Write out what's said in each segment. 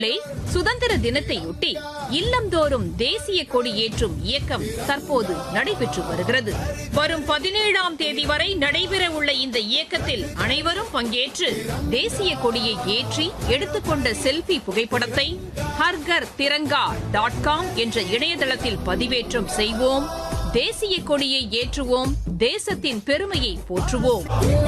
சுதந்திர தினத்தையொட்டி இல்லந்தோறும் தேசிய கொடி ஏற்றும் இயக்கம் தற்போது நடைபெற்று வருகிறது வரும் பதினேழாம் தேதி வரை நடைபெறவுள்ள இந்த இயக்கத்தில் அனைவரும் பங்கேற்று தேசிய கொடியை ஏற்றி எடுத்துக்கொண்ட செல்ஃபி புகைப்படத்தை ஹர்கர் திரங்கா டாட் காம் என்ற இணையதளத்தில் பதிவேற்றம் செய்வோம் தேசிய கொடியை ஏற்றுவோம் தேசத்தின் பெருமையை போற்றுவோம்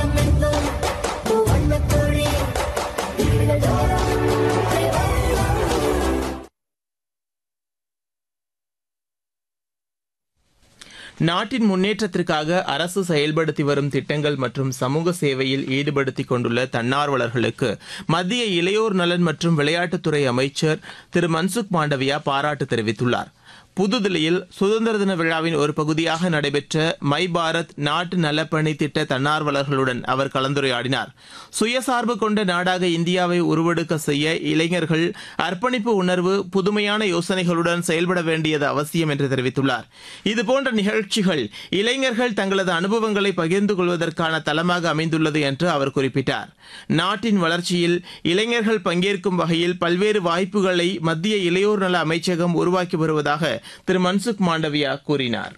நாட்டின் முன்னேற்றத்திற்காக அரசு செயல்படுத்தி வரும் திட்டங்கள் மற்றும் சமூக சேவையில் ஈடுபடுத்திக் கொண்டுள்ள தன்னார்வலர்களுக்கு மத்திய இளையோர் நலன் மற்றும் விளையாட்டுத்துறை அமைச்சர் திரு மன்சுக் மாண்டவியா பாராட்டு தெரிவித்துள்ளார் புதுதில்லியில் சுதந்திர தின விழாவின் ஒரு பகுதியாக நடைபெற்ற மை பாரத் நாட்டு நலப்பணி திட்ட தன்னார்வலர்களுடன் அவர் கலந்துரையாடினார் சுயசார்பு கொண்ட நாடாக இந்தியாவை உருவெடுக்க செய்ய இளைஞர்கள் அர்ப்பணிப்பு உணர்வு புதுமையான யோசனைகளுடன் செயல்பட வேண்டியது அவசியம் என்று தெரிவித்துள்ளார் இதுபோன்ற நிகழ்ச்சிகள் இளைஞர்கள் தங்களது அனுபவங்களை பகிர்ந்து கொள்வதற்கான தளமாக அமைந்துள்ளது என்று அவர் குறிப்பிட்டார் நாட்டின் வளர்ச்சியில் இளைஞர்கள் பங்கேற்கும் வகையில் பல்வேறு வாய்ப்புகளை மத்திய இளையோர் நல அமைச்சகம் உருவாக்கி வருவதாக திரு மன்சுக் மாண்டவியா கூறினார்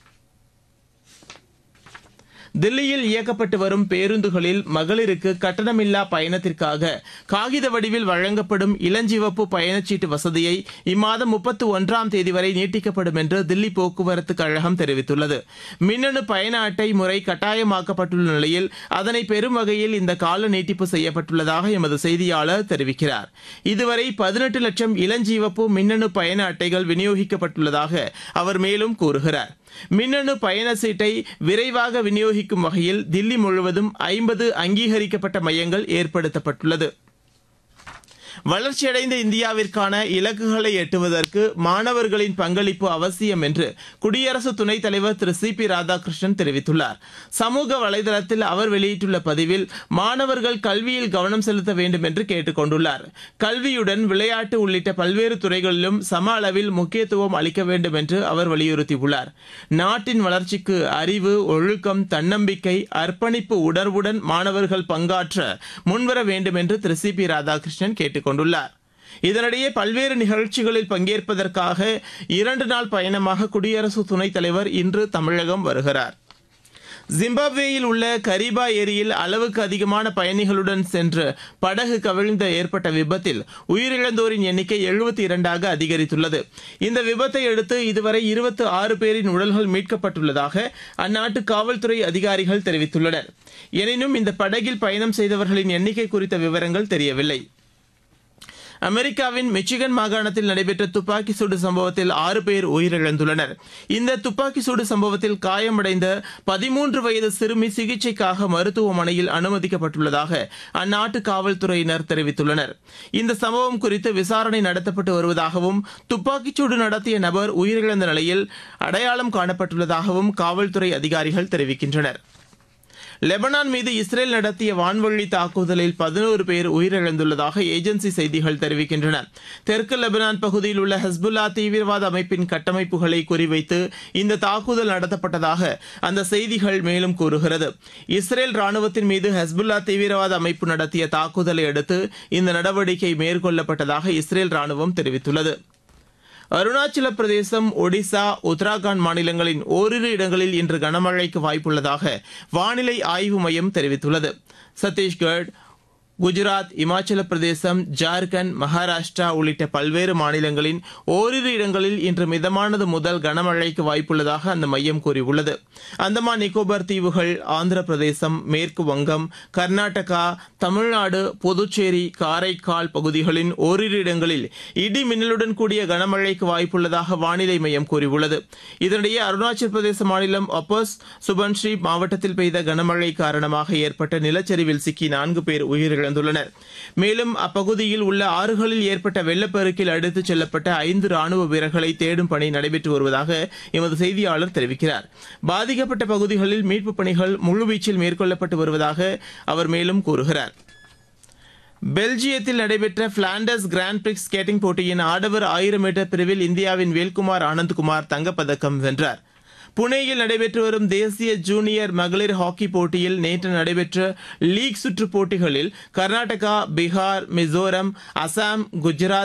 தில்லியில் இயக்கப்பட்டு வரும் பேருந்துகளில் மகளிருக்கு கட்டணமில்லா பயணத்திற்காக காகித வடிவில் வழங்கப்படும் இளஞ்சிவப்பு பயணச்சீட்டு வசதியை இம்மாதம் முப்பத்தி ஒன்றாம் தேதி வரை நீட்டிக்கப்படும் என்று தில்லி போக்குவரத்து கழகம் தெரிவித்துள்ளது மின்னணு பயண அட்டை முறை கட்டாயமாக்கப்பட்டுள்ள நிலையில் அதனை பெறும் வகையில் இந்த கால நீட்டிப்பு செய்யப்பட்டுள்ளதாக எமது செய்தியாளர் தெரிவிக்கிறார் இதுவரை பதினெட்டு லட்சம் இளஞ்சிவப்பு மின்னணு பயண அட்டைகள் விநியோகிக்கப்பட்டுள்ளதாக அவர் மேலும் கூறுகிறார் மின்னணு பயண சீட்டை விரைவாக விநியோகிக்கும் வகையில் தில்லி முழுவதும் ஐம்பது அங்கீகரிக்கப்பட்ட மையங்கள் ஏற்படுத்தப்பட்டுள்ளது வளர்ச்சியடைந்த இந்தியாவிற்கான இலக்குகளை எட்டுவதற்கு மாணவர்களின் பங்களிப்பு அவசியம் என்று குடியரசு துணைத் தலைவர் திரு சி பி ராதாகிருஷ்ணன் தெரிவித்துள்ளார் சமூக வலைதளத்தில் அவர் வெளியிட்டுள்ள பதிவில் மாணவர்கள் கல்வியில் கவனம் செலுத்த வேண்டும் என்று கேட்டுக் கொண்டுள்ளார் கல்வியுடன் விளையாட்டு உள்ளிட்ட பல்வேறு துறைகளிலும் சம அளவில் முக்கியத்துவம் அளிக்க வேண்டும் என்று அவர் வலியுறுத்தியுள்ளார் நாட்டின் வளர்ச்சிக்கு அறிவு ஒழுக்கம் தன்னம்பிக்கை அர்ப்பணிப்பு உணர்வுடன் மாணவர்கள் பங்காற்ற முன்வர வேண்டும் என்று திரு சி பி ராதாகிருஷ்ணன் கேட்டுக் கொண்டுள்ளார் இதனிடையே பல்வேறு நிகழ்ச்சிகளில் பங்கேற்பதற்காக இரண்டு நாள் பயணமாக குடியரசு துணைத் தலைவர் இன்று தமிழகம் வருகிறார் ஜிம்பாப்வேயில் உள்ள கரிபா ஏரியில் அளவுக்கு அதிகமான பயணிகளுடன் சென்று படகு கவிழ்ந்த ஏற்பட்ட விபத்தில் உயிரிழந்தோரின் எண்ணிக்கை எழுபத்தி இரண்டாக அதிகரித்துள்ளது இந்த விபத்தை அடுத்து இதுவரை இருபத்தி ஆறு பேரின் உடல்கள் மீட்கப்பட்டுள்ளதாக அந்நாட்டு காவல்துறை அதிகாரிகள் தெரிவித்துள்ளனர் எனினும் இந்த படகில் பயணம் செய்தவர்களின் எண்ணிக்கை குறித்த விவரங்கள் தெரியவில்லை அமெரிக்காவின் மிச்சிகன் மாகாணத்தில் நடைபெற்ற துப்பாக்கி சூடு சம்பவத்தில் ஆறு பேர் உயிரிழந்துள்ளனர் இந்த துப்பாக்கி சூடு சம்பவத்தில் காயமடைந்த பதிமூன்று வயது சிறுமி சிகிச்சைக்காக மருத்துவமனையில் அனுமதிக்கப்பட்டுள்ளதாக அந்நாட்டு காவல்துறையினர் தெரிவித்துள்ளனர் இந்த சம்பவம் குறித்து விசாரணை நடத்தப்பட்டு வருவதாகவும் துப்பாக்கிச்சூடு நடத்திய நபர் உயிரிழந்த நிலையில் அடையாளம் காணப்பட்டுள்ளதாகவும் காவல்துறை அதிகாரிகள் தெரிவிக்கின்றனர் லெபனான் மீது இஸ்ரேல் நடத்திய வான்வழி தாக்குதலில் பதினோரு பேர் உயிரிழந்துள்ளதாக ஏஜென்சி செய்திகள் தெரிவிக்கின்றன தெற்கு லெபனான் பகுதியில் உள்ள ஹஸ்புல்லா தீவிரவாத அமைப்பின் கட்டமைப்புகளை குறிவைத்து இந்த தாக்குதல் நடத்தப்பட்டதாக அந்த செய்திகள் மேலும் கூறுகிறது இஸ்ரேல் ராணுவத்தின் மீது ஹஸ்புல்லா தீவிரவாத அமைப்பு நடத்திய தாக்குதலை அடுத்து இந்த நடவடிக்கை மேற்கொள்ளப்பட்டதாக இஸ்ரேல் ராணுவம் தெரிவித்துள்ளது அருணாச்சல பிரதேசம் ஒடிசா உத்தராகண்ட் மாநிலங்களின் ஓரிரு இடங்களில் இன்று கனமழைக்கு வாய்ப்புள்ளதாக வானிலை ஆய்வு மையம் தெரிவித்துள்ளது சத்தீஸ்கர் குஜராத் இமாச்சல பிரதேசம் ஜார்க்கண்ட் மகாராஷ்டிரா உள்ளிட்ட பல்வேறு மாநிலங்களின் ஓரிரு இடங்களில் இன்று மிதமானது முதல் கனமழைக்கு வாய்ப்புள்ளதாக அந்த மையம் கூறியுள்ளது அந்தமான் நிக்கோபார் தீவுகள் ஆந்திர பிரதேசம் மேற்கு வங்கம் கர்நாடகா தமிழ்நாடு புதுச்சேரி காரைக்கால் பகுதிகளின் ஓரிரு இடங்களில் இடி மின்னலுடன் கூடிய கனமழைக்கு வாய்ப்புள்ளதாக வானிலை மையம் கூறியுள்ளது இதனிடையே அருணாச்சல பிரதேச மாநிலம் அப்போஸ் சுபன்ஸ்ரீ மாவட்டத்தில் பெய்த கனமழை காரணமாக ஏற்பட்ட நிலச்சரிவில் சிக்கி நான்கு பேர் உயிரிழந்தனர் இழந்துள்ளனர் மேலும் அப்பகுதியில் உள்ள ஆறுகளில் ஏற்பட்ட வெள்ளப்பெருக்கில் அடித்துச் செல்லப்பட்ட ஐந்து ராணுவ வீரர்களை தேடும் பணி நடைபெற்று வருவதாக எமது செய்தியாளர் தெரிவிக்கிறார் பாதிக்கப்பட்ட பகுதிகளில் மீட்புப் பணிகள் முழுவீச்சில் மேற்கொள்ளப்பட்டு வருவதாக அவர் மேலும் கூறுகிறார் பெல்ஜியத்தில் நடைபெற்ற பிளாண்டர்ஸ் கிராண்ட் பிரிக்ஸ் ஸ்கேட்டிங் போட்டியின் ஆடவர் ஆயிரம் மீட்டர் பிரிவில் இந்தியாவின் வேல்குமார் ஆனந்த்குமார் தங்கப்பதக்கம் வென்றார் புனேயில் நடைபெற்று வரும் தேசிய ஜூனியர் மகளிர் ஹாக்கி போட்டியில் நேற்று நடைபெற்ற லீக் சுற்று போட்டிகளில் கர்நாடகா பீகார் மிசோரம் அசாம் குஜராத்